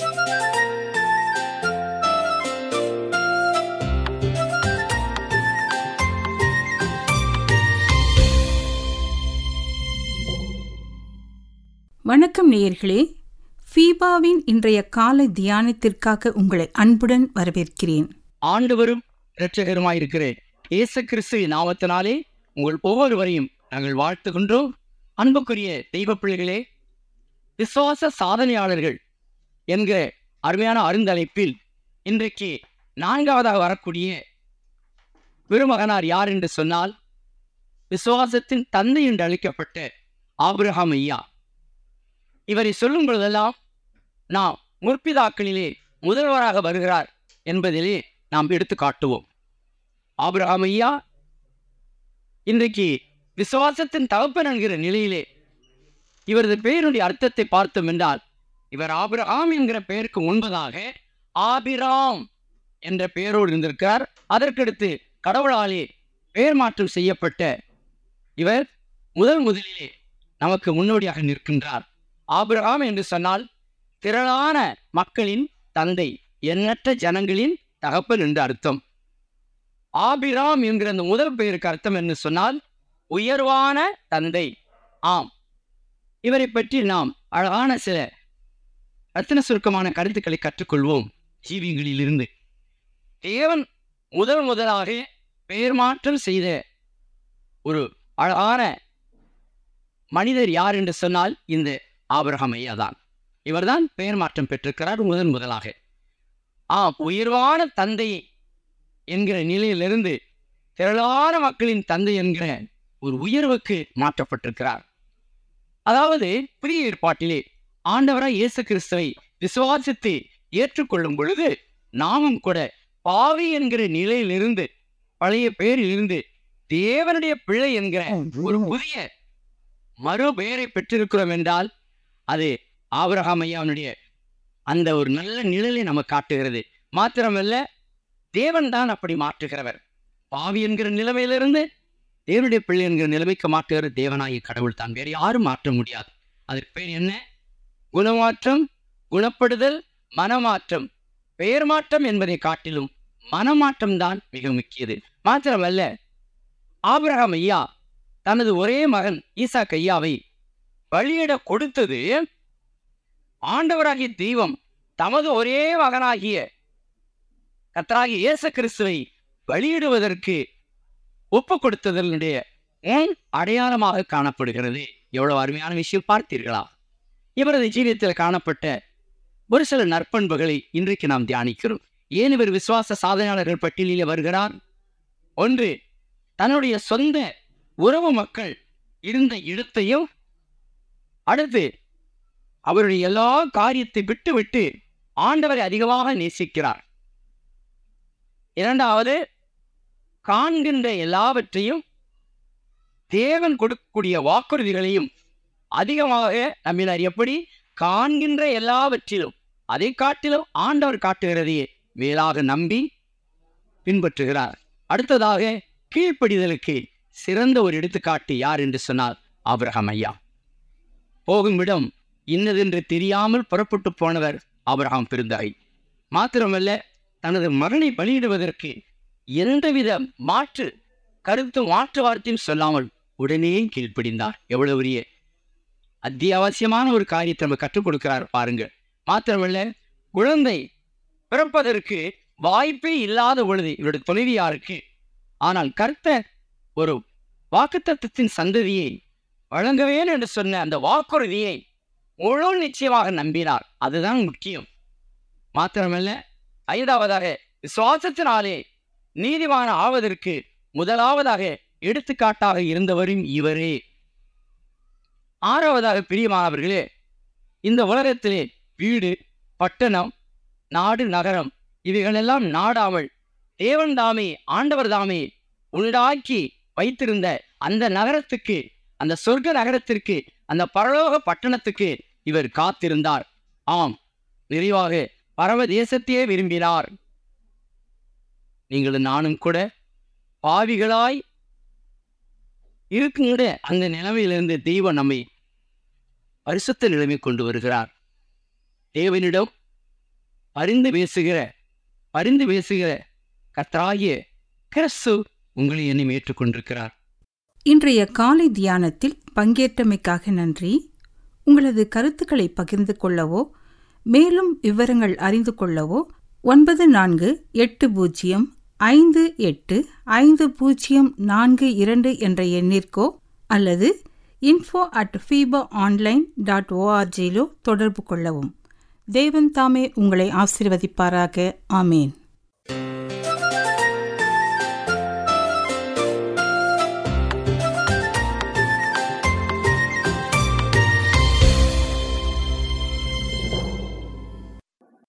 வணக்கம் நேயர்களே ஃபீபாவின் இன்றைய காலை தியானத்திற்காக உங்களை அன்புடன் வரவேற்கிறேன் ஆண்டவரும் இரட்சகருமாயிருக்கிற இயேசு கிறிஸ்து நாமத்தினாலே உங்கள் ஒவ்வொருவரையும் நாங்கள் வாழ்த்துகின்றோம் அன்புக்குரிய தெய்வ பிள்ளைகளே விசுவாச சாதனையாளர்கள் என்கிற அருமையான அருந்தலைப்பில் இன்றைக்கு நான்காவதாக வரக்கூடிய பெருமகனார் யார் என்று சொன்னால் விசுவாசத்தின் தந்தை என்று அழைக்கப்பட்ட ஆபிரகாம் ஐயா இவரை சொல்லும் பொழுதெல்லாம் நாம் முற்பிதாக்களிலே முதல்வராக வருகிறார் என்பதிலே நாம் எடுத்து காட்டுவோம் ஆபிரகாம் ஐயா இன்றைக்கு விசுவாசத்தின் தகப்பன் என்கிற நிலையிலே இவரது பெயருடைய அர்த்தத்தை பார்த்தோம் என்றால் இவர் ஆபிரகாம் என்கிற பெயருக்கு முன்பதாக ஆபிராம் என்ற பெயரோடு இருந்திருக்கிறார் அதற்கடுத்து கடவுளாலே பெயர் மாற்றம் செய்யப்பட்ட இவர் முதல் முதலிலே நமக்கு முன்னோடியாக நிற்கின்றார் ஆபிரகாம் என்று சொன்னால் திரளான மக்களின் தந்தை எண்ணற்ற ஜனங்களின் தகப்பன் என்று அர்த்தம் ஆபிராம் என்கிற அந்த முதல் பெயருக்கு அர்த்தம் என்று சொன்னால் உயர்வான தந்தை ஆம் இவரை பற்றி நாம் அழகான சில ரத்தின சுருக்கமான கருத்துக்களை கற்றுக்கொள்வோம் ஜீவியங்களிலிருந்து தேவன் முதல் முதலாக பெயர் மாற்றம் செய்த ஒரு அழகான மனிதர் யார் என்று சொன்னால் இந்த ஆபிரகாம் ஐயா தான் இவர்தான் பெயர் மாற்றம் பெற்றிருக்கிறார் முதன் முதலாக ஆ உயர்வான தந்தை என்கிற நிலையிலிருந்து திரளான மக்களின் தந்தை என்கிற ஒரு உயர்வுக்கு மாற்றப்பட்டிருக்கிறார் அதாவது புதிய ஏற்பாட்டிலே ஆண்டவராய் இயேசு கிறிஸ்துவை விசுவாசித்து ஏற்றுக்கொள்ளும் பொழுது நாமும் கூட பாவி என்கிற நிலையிலிருந்து பழைய பெயரிலிருந்து தேவனுடைய பிள்ளை என்கிற ஒரு புதிய மறு பெயரை பெற்றிருக்கிறோம் என்றால் அது ஆபிரகாம் ஐயாவுடைய அந்த ஒரு நல்ல நிழலை நமக்கு காட்டுகிறது மாத்திரமல்ல தேவன் தான் அப்படி மாற்றுகிறவர் பாவி என்கிற நிலைமையிலிருந்து தேவனுடைய பிள்ளை என்கிற நிலைமைக்கு மாற்றுகிற தேவனாகிய கடவுள் தான் வேறு யாரும் மாற்ற முடியாது அதற்கு பேர் என்ன குணமாற்றம் குணப்படுதல் மனமாற்றம் பெயர் மாற்றம் என்பதை காட்டிலும் மனமாற்றம் தான் மிக முக்கியது மாத்திரமல்ல ஆபிரகாம் ஐயா தனது ஒரே மகன் ஈசாக் ஐயாவை பலியிட கொடுத்தது ஆண்டவராகிய தெய்வம் தமது ஒரே மகனாகிய கத்தராகிய இயேசு கிறிஸ்துவை பலியிடுவதற்கு ஒப்பு கொடுத்ததனுடைய ஏன் அடையாளமாக காணப்படுகிறது எவ்வளவு அருமையான விஷயம் பார்த்தீர்களா இவரது ஜீவியத்தில் காணப்பட்ட ஒரு சில நற்பண்புகளை இன்றைக்கு நாம் தியானிக்கிறோம் ஏன் இவர் விசுவாச சாதனையாளர்கள் பட்டியலில் வருகிறார் ஒன்று தன்னுடைய சொந்த உறவு மக்கள் இருந்த இடத்தையும் அடுத்து அவருடைய எல்லா காரியத்தை விட்டு விட்டு ஆண்டவரை அதிகமாக நேசிக்கிறார் இரண்டாவது காண்கின்ற எல்லாவற்றையும் தேவன் கொடுக்கக்கூடிய வாக்குறுதிகளையும் அதிகமாக நம்பினார் எப்படி காண்கின்ற எல்லாவற்றிலும் அதை காட்டிலும் ஆண்டவர் காட்டுகிறதையே மேலாக நம்பி பின்பற்றுகிறார் அடுத்ததாக கீழ்ப்படிதலுக்கு சிறந்த ஒரு எடுத்துக்காட்டு யார் என்று சொன்னால் ஆபிரகாம் ஐயா போகும் இடம் இன்னதென்று தெரியாமல் புறப்பட்டு போனவர் ஆபிரகாம் பெருந்தாய் மாத்திரமல்ல தனது மகனை பலியிடுவதற்கு எந்தவித மாற்று கருத்து மாற்று வார்த்தையும் சொல்லாமல் உடனே கீழ்ப்படிந்தார் எவ்வளவு பெரிய அத்தியாவசியமான ஒரு காரியத்தை நம்ம கற்றுக் கொடுக்கிறார் பாருங்கள் மாத்திரமல்ல குழந்தை பிறப்பதற்கு வாய்ப்பே இல்லாத பொழுது இவருடைய துணைவியாருக்கு ஆனால் கர்த்தர் ஒரு வாக்குத்தத்தத்தின் சந்ததியை வழங்கவேன் என்று சொன்ன அந்த வாக்குறுதியை முழு நிச்சயமாக நம்பினார் அதுதான் முக்கியம் மாத்திரமல்ல ஐந்தாவதாக விசுவாசத்தினாலே நீதிமான ஆவதற்கு முதலாவதாக எடுத்துக்காட்டாக இருந்தவரும் இவரே ஆறாவதாக பிரியமானவர்களே இந்த உலகத்திலே வீடு பட்டணம் நாடு நகரம் இவைகளெல்லாம் நாடாமல் தேவன் தாமே ஆண்டவர் தாமே உண்டாக்கி வைத்திருந்த அந்த நகரத்துக்கு அந்த சொர்க்க நகரத்திற்கு அந்த பரலோக பட்டணத்துக்கு இவர் காத்திருந்தார் ஆம் நிறைவாக பரவ தேசத்தையே விரும்பினார் நீங்களும் நானும் கூட பாவிகளாய் இருக்கின்ற அந்த நிலைமையிலிருந்து தெய்வம் நம்மை பரிசுத்த நிலைமை கொண்டு வருகிறார் தேவனிடம் பரிந்து பேசுகிற பரிந்து பேசுகிற கர்த்தராகிய கிறிஸ்து உங்களை என்னை ஏற்றுக்கொண்டிருக்கிறார் இன்றைய காலை தியானத்தில் பங்கேற்றமைக்காக நன்றி உங்களது கருத்துக்களை பகிர்ந்து கொள்ளவோ மேலும் விவரங்கள் அறிந்து கொள்ளவோ ஒன்பது நான்கு எட்டு பூஜ்ஜியம் ஐந்து எட்டு ஐந்து பூஜ்ஜியம் நான்கு இரண்டு என்ற எண்ணிற்கோ அல்லது info at FEBA online dot ஓஆர்ஜியிலோ தொடர்பு கொள்ளவும் தேவன் தாமே உங்களை ஆசீர்வதிப்பாராக ஆமேன்